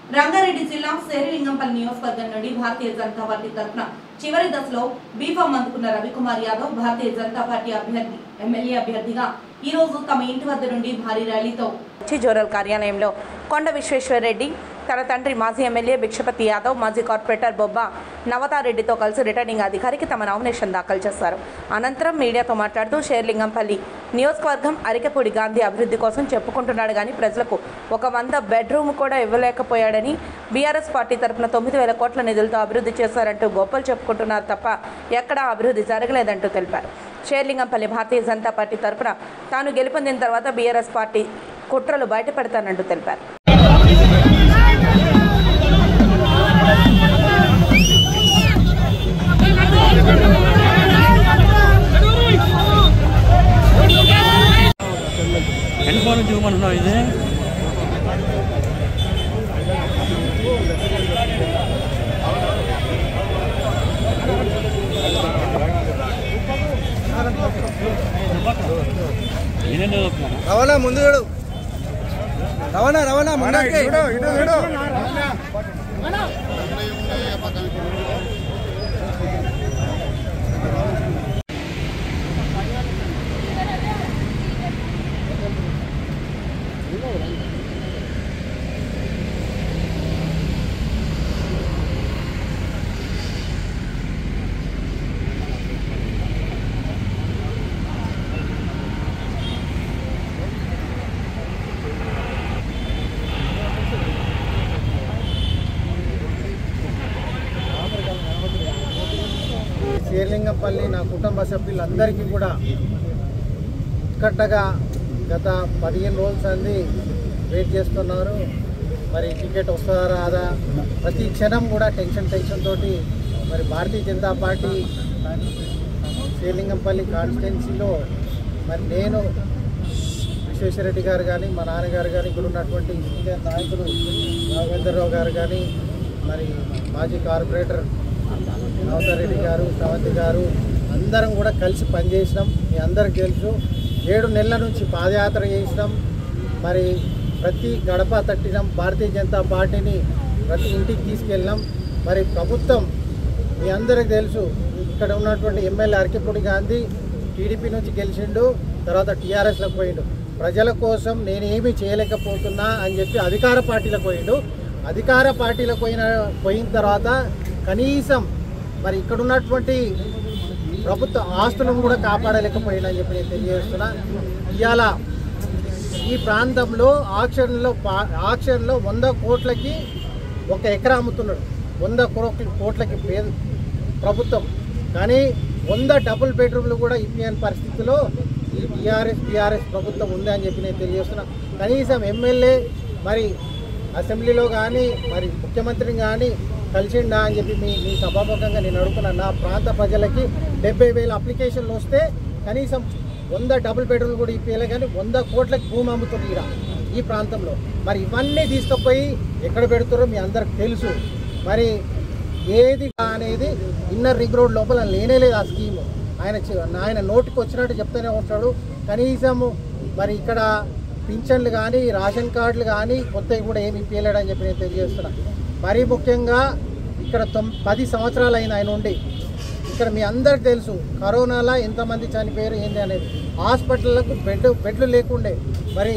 రంగారెడ్డి జిల్లా శేరిలింగంపల్లి నియోజకవర్గం నుండి భారతీయ జనతా పార్టీ తరఫున చివరి దశలో బీఫామ్ అందుకున్న రవికుమార్ యాదవ్ భారతీయ జనతా పార్టీ అభ్యర్థి ఎమ్మెల్యే అభ్యర్థిగా ఈ రోజు తమ ఇంటి వద్ద నుండి భారీ ర్యాలీతో వచ్చి జోరల్ కార్యాలయంలో కొండ విశ్వేశ్వరరెడ్డి తన తండ్రి మాజీ ఎమ్మెల్యే భిక్షపతి యాదవ్ మాజీ కార్పొరేటర్ బొబ్బా నవతారెడ్డితో కలిసి రిటర్నింగ్ అధికారికి తమ నామినేషన్ దాఖలు చేశారు అనంతరం మీడియాతో మాట్లాడుతూ షేర్లింగంపల్లి నియోజకవర్గం అరికెపూడి గాంధీ అభివృద్ధి కోసం చెప్పుకుంటున్నాడు కానీ ప్రజలకు ఒక వంద బెడ్రూమ్ కూడా ఇవ్వలేకపోయాడని బీఆర్ఎస్ పార్టీ తరఫున తొమ్మిది వేల కోట్ల నిధులతో అభివృద్ధి చేశారంటూ గొప్పలు చెప్పుకుంటున్నారు తప్ప ఎక్కడా అభివృద్ధి జరగలేదంటూ తెలిపారు షేర్లింగంపల్లి భారతీయ జనతా పార్టీ తరఫున తాను గెలుపొందిన తర్వాత బీఆర్ఎస్ పార్టీ కుట్రలు బయటపెడతానంటూ తెలిపారు హ్యాండ్ ఫోన్ చూపమంటున్నావు ఇది నేనే చదువుతున్నాను రవాణా ముందు చూడు రవాణా రవాణా ముందరికి శ్రీలింగంపల్లి నా కుటుంబ సభ్యులందరికీ కూడా కట్టగా గత పదిహేను రోజుల సంది వెయిట్ చేస్తున్నారు మరి టికెట్ వస్తుందా రాదా ప్రతి క్షణం కూడా టెన్షన్ టెన్షన్ తోటి మరి భారతీయ జనతా పార్టీ శ్రీలింగంపల్లి కాన్స్టిట్యున్సీలో మరి నేను విశ్వేశ్వరరెడ్డి గారు కానీ మా నాన్నగారు కానీ ఇక్కడ ఉన్నటువంటి సీనియర్ నాయకులు రాఘవేంద్రరావు గారు కానీ మరి మాజీ కార్పొరేటర్ నవతారెడ్డి గారు శ్రవంతి గారు అందరం కూడా కలిసి పనిచేసినాం మీ అందరికి తెలుసు ఏడు నెలల నుంచి పాదయాత్ర చేసినాం మరి ప్రతి గడప తట్టినాం భారతీయ జనతా పార్టీని ప్రతి ఇంటికి తీసుకెళ్ళినాం మరి ప్రభుత్వం మీ అందరికి తెలుసు ఇక్కడ ఉన్నటువంటి ఎమ్మెల్యే అరకిపూడి గాంధీ టీడీపీ నుంచి గెలిచిండు తర్వాత టీఆర్ఎస్లోకి పోయిండు ప్రజల కోసం నేను ఏమీ చేయలేకపోతున్నా అని చెప్పి అధికార పార్టీలకు పోయిండు అధికార పార్టీలకు పోయిన పోయిన తర్వాత కనీసం మరి ఇక్కడ ఉన్నటువంటి ప్రభుత్వ ఆస్తులను కూడా కాపాడలేకపోయినా అని చెప్పి నేను తెలియజేస్తున్నా ఇవాళ ఈ ప్రాంతంలో ఆక్షన్లో పా- ఆక్షన్లో వంద కోట్లకి ఒక ఎకరా అమ్ముతున్నాడు వంద కోట్ల కోట్లకి పే- ప్రభుత్వం కానీ వంద డబుల్ బెడ్రూమ్లు కూడా ఇవ్వని పరిస్థితిలో ఈ టీఆర్ఎస్ టీఆర్ఎస్ ప్రభుత్వం ఉంది అని చెప్పి నేను తెలియజేస్తున్నా కనీసం ఎమ్మెల్యే మరి అసెంబ్లీలో కానీ మరి ముఖ్యమంత్రిని కానీ కలిసిండా అని చెప్పి మీ మీ సభాముఖంగా నేను అడుగుతున్నాను నా ప్రాంత ప్రజలకి డెబ్బై వేల అప్లికేషన్లు వస్తే కనీసం వంద డబుల్ బెడ్రూమ్లు కూడా ఇప్పేయాలి కానీ వంద కోట్లకి భూమి అమ్ముతుంది ఈడ ఈ ప్రాంతంలో మరి ఇవన్నీ తీసుకుపోయి ఎక్కడ పెడుతారో మీ అందరికి తెలుసు మరి ఏది అనేది ఇన్నర్ రింగ్ రోడ్ లోపల లేనే లేదు ఆ స్కీమ్ ఆయన చె- ఆయన నోటికి వచ్చినట్టు చెప్తూనే ఉంటాడు కనీసము మరి ఇక్కడ పింఛన్లు కానీ రేషన్ కార్డులు కానీ కొత్తవి కూడా ఏమి ఇప్పలేడు అని చెప్పి నేను తెలియజేస్తున్నా మరీ ముఖ్యంగా ఇక్కడ తొమ్ పది సంవత్సరాలు అయింది ఆయన ఉండి ఇక్కడ మీ అందరికి తెలుసు కరోనాలో ఎంతమంది చనిపోయారు ఏంటి అనేది హాస్పిటళ్లకు బెడ్ బెడ్లు లేకుండే మరి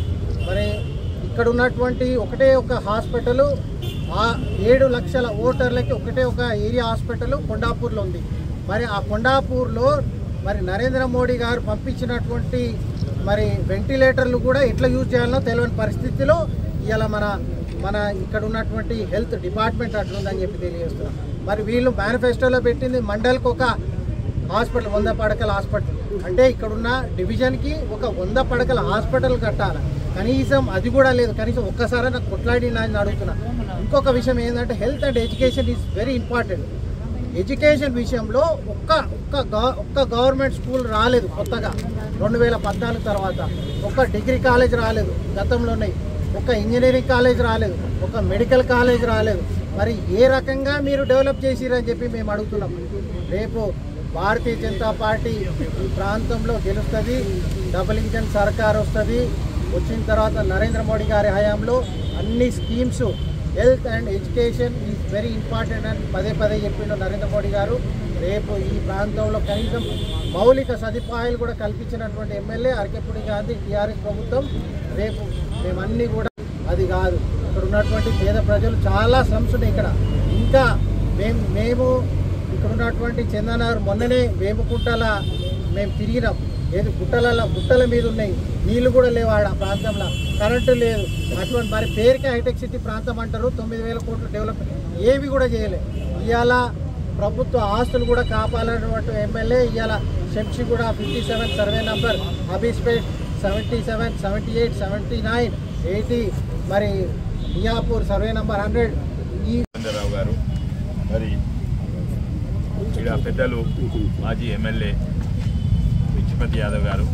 మరి ఇక్కడ ఉన్నటువంటి ఒకటే ఒక హాస్పిటల్ ఆ ఏడు లక్షల ఓటర్లకి ఒకటే ఒక ఏరియా హాస్పిటల్ కొండాపూర్లో ఉంది మరి ఆ కొండాపూర్లో మరి నరేంద్ర మోడీ గారు పంపించినటువంటి మరి వెంటిలేటర్లు కూడా ఎట్లా యూజ్ చేయాలో తెలియని పరిస్థితిలో ఇవాళ మన మన ఇక్కడ ఉన్నటువంటి హెల్త్ డిపార్ట్మెంట్ అట్లుందని చెప్పి తెలియజేస్తున్నాం మరి వీళ్ళు మేనిఫెస్టోలో పెట్టింది మండల్కి ఒక హాస్పిటల్ వంద పడకల హాస్పిటల్ అంటే ఇక్కడున్న డివిజన్కి ఒక వంద పడకల హాస్పిటల్ కట్టాలి కనీసం అది కూడా లేదు కనీసం ఒక్కసారి నాకు కొట్లాడినా అని అడుగుతున్నా ఇంకొక విషయం ఏంటంటే health and education is very important education విషయంలో ఒక్క ఒక్క గవ- ఒక్క గవర్నమెంట్ స్కూల్ రాలేదు కొత్తగా రెండు వేల పద్నాలుగు తర్వాత ఒక్క డిగ్రీ కాలేజ్ రాలేదు గతంలోనే ఒక ఇంజనీరింగ్ కాలేజ్ రాలేదు ఒక మెడికల్ కాలేజ్ రాలేదు మరి ఏ రకంగా మీరు డెవలప్ చేసిరని చెప్పి మేము అడుగుతున్నాం రేపు భారతీయ జనతా పార్టీ ఈ ప్రాంతంలో గెలుస్తుంది డబుల్ ఇంజన్ సర్కార్ వస్తుంది వచ్చిన తర్వాత నరేంద్ర మోడీ గారి హయాంలో అన్ని schemes health and education is very important అని పదే పదే చెప్పిండు నరేంద్ర మోడీ గారు రేపు ఈ ప్రాంతంలో కనీసం మౌలిక సదుపాయాలు కూడా కల్పించినటువంటి ఎమ్మెల్యే అరకెప్పుడు గాంధీ టీఆర్ఎస్ ప్రభుత్వం రేపు మేమన్నీ కూడా అది కాదు ఇక్కడ ఉన్నటువంటి పేద ప్రజలు చాలా స్లమ్స్ ఉన్నాయి ఇక్కడ ఇంకా మేము మేము ఇక్కడ ఉన్నటువంటి చందనగర్ మొన్ననే వేముకుంటల మేము తిరిగినాం ఏది గుట్టల గుట్టల మీద ఉన్నాయి నీళ్లు కూడా లేవు ఆడ ఆ ప్రాంతంలో కరెంటు లేదు అటువంటి మరి పేరుకే హైటెక్ సిటీ ప్రాంతం అంటారు తొమ్మిది వేల కోట్లు డెవలప్మెంట్ ఏవి కూడా చేయలేదు ఇవాళ ప్రభుత్వ ఆస్తులు కూడా కాపాలన్నటువంటి ఎమ్మెల్యే ఇవాళ Shamshiguda fifty seven survey number Hafeezpet seventy seven seventy eight seventy nine eighty మరి మియాపూర్ సర్వే నంబర్ హండ్రెడ్ ఈ చంద్రరావు గారు మరి ఇక్కడ పెద్దలు మాజీ ఎమ్మెల్యే పిచ్చిపతి యాదవ్ గారు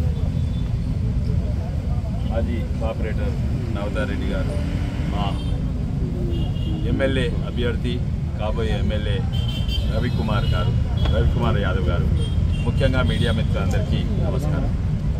మాజీ కోఆపరేటర్ నవతార్ రెడ్డి గారు మా ఎమ్మెల్యే అభ్యర్థి కాబోయే ఎమ్మెల్యే రవికుమార్ గారు రవికుమార్ యాదవ్ గారు ముఖ్యంగా మీడియా మిత్రులందరికీ నమస్కారం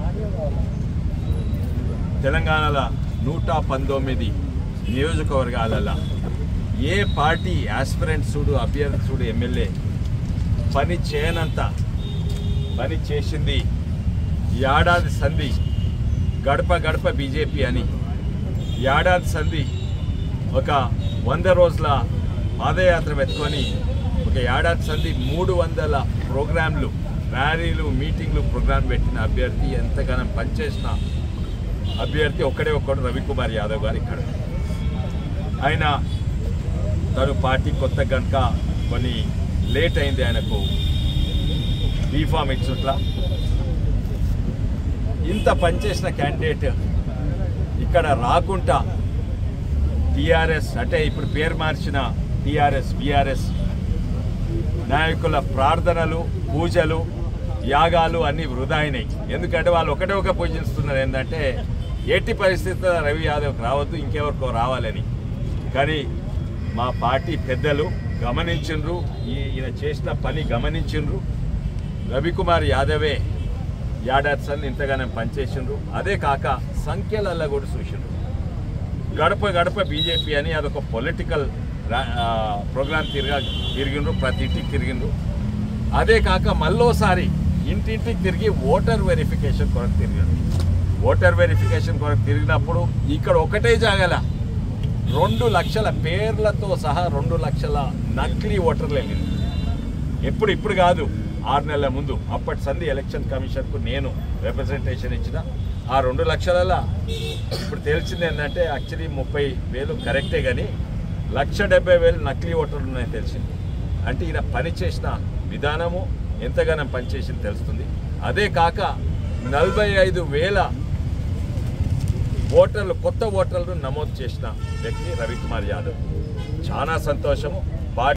తెలంగాణలో నూట పంతొమ్మిది నియోజకవర్గాలలో ఏ పార్టీ ఆస్పిరెంట్ చూడు అభ్యర్థి చూడు ఎమ్మెల్యే పని చేయనంత పని చేసింది ఈ ఏడాది సంధి గడప గడప బీజేపీ అని ఈ ఏడాది సంధి ఒక వంద రోజుల పాదయాత్ర పెట్టుకొని ఒక ఏడాది సంధి మూడు వందల ప్రోగ్రాంలు ర్యాలీలు మీటింగ్లు ప్రోగ్రాం పెట్టిన అభ్యర్థి ఎంతగానో పనిచేసిన అభ్యర్థి ఒక్కడే ఒక్కడు రవికుమార్ యాదవ్ గారు ఇక్కడ ఆయన తను పార్టీ కొత్త కనుక కొన్ని లేట్ అయింది ఆయనకు బీఫామ్ ఇచ్చుట్లా ఇంత పనిచేసిన క్యాండిడేట్ ఇక్కడ రాకుండా టీఆర్ఎస్ అంటే ఇప్పుడు పేరు మార్చిన టీఆర్ఎస్ బీఆర్ఎస్ నాయకుల ప్రార్థనలు పూజలు యాగాలు అన్నీ వృధా అయినాయి ఎందుకంటే వాళ్ళు ఒకటే ఒక పూజిస్తున్నారు ఏంటంటే ఎట్టి పరిస్థితుల్లో రవి యాదవ్కి రావద్దు ఇంకెవరికో రావాలని కానీ మా పార్టీ పెద్దలు గమనించిండ్రు ఈ- ఈయన చేసిన పని గమనించిండ్రు రవికుమార్ యాదవే ఏడాది సన్ ఇంతగానే పనిచేసిండ్రు అదే కాక సంఖ్యలల్లో కూడా చూసిండ్రు గడప గడప బీజేపీ అని అదొక పొలిటికల్ ప్రోగ్రామ్ తిరగా తిరిగిండ్రు ప్రతి ఇంటికి తిరిగిండ్రు అదే కాక మళ్ళోసారి ఇంటింటికి తిరిగి ఓటర్ వెరిఫికేషన్ కొరకు తిరిగిండ్రు ఓటర్ వెరిఫికేషన్ కొరకు తిరిగినప్పుడు ఇక్కడ ఒకటే జాగల రెండు లక్షల పేర్లతో సహా రెండు లక్షల నకిలీ ఓటర్లు వెళ్ళింది ఎప్పుడు ఇప్పుడు కాదు ఆరు నెలల ముందు అప్పటి సంధి ఎలక్షన్ కమిషన్కు నేను రిప్రజెంటేషన్ ఇచ్చిన ఆ రెండు లక్షల ఇప్పుడు తెలిసింది ఏంటంటే యాక్చువల్లీ ముప్పై వేలు కరెక్టే కానీ లక్ష డెబ్బై వేలు నకిలీ ఓటర్లు ఉన్నాయని తెలిసింది అంటే ఈయన పని చేసిన విధానము ఎంతగానో పనిచేసింది తెలుస్తుంది అదే కాక నలభై ఐదు వేల ఓటర్లు కొత్త ఓటర్లను నమోదు చేసిన వ్యక్తి రవికుమార్ యాదవ్ చాలా సంతోషము